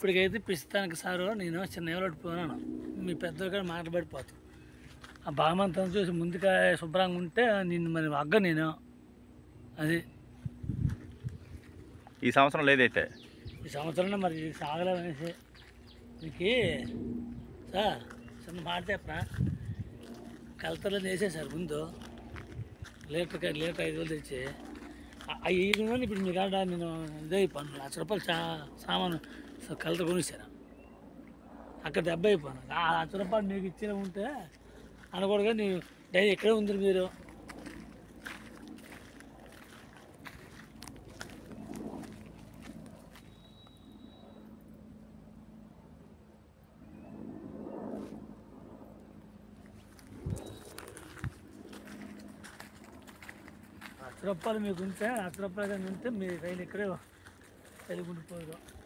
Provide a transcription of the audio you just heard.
ఇప్పటికైతే పిస్తానికి సారు నేను చిన్న ఎవరు పోయినాను మీ పెద్దగా మాట్లాడిపోతాను ఆ బామంతం చూసి ముందుగా శుభ్రంగా ఉంటే నిన్ను మరి అగ్గ నేను అది ఈ సంవత్సరం లేదైతే ఈ సంవత్సరంలో మరి సాగలేదనేసి మీకు సార్ చిన్న మాట చెప్పనా కలతలో వేసేసారు ముందు లీటర్ లీటర్ ఐదు వేలు తెచ్చి అవి ఇప్పుడు మీ కాడ నేను ఇదే అయిపోను లక్ష రూపాయలు చా సామాను కలత కొనిస్తాను అక్కడ దెబ్బ అయిపోయాను ఆ లక్ష రూపాయలు మీకు ఇచ్చిన ఉంటే అనకూడగా నీ డైలీ ఎక్కడే ఉంది మీరు లక్ష రూపాయలు మీకు ఉంటే లక్ష రూపాయలు కానీ ఉంటే మీ రైలు ఇక్కడే వెళ్ళి ఉండిపోయారు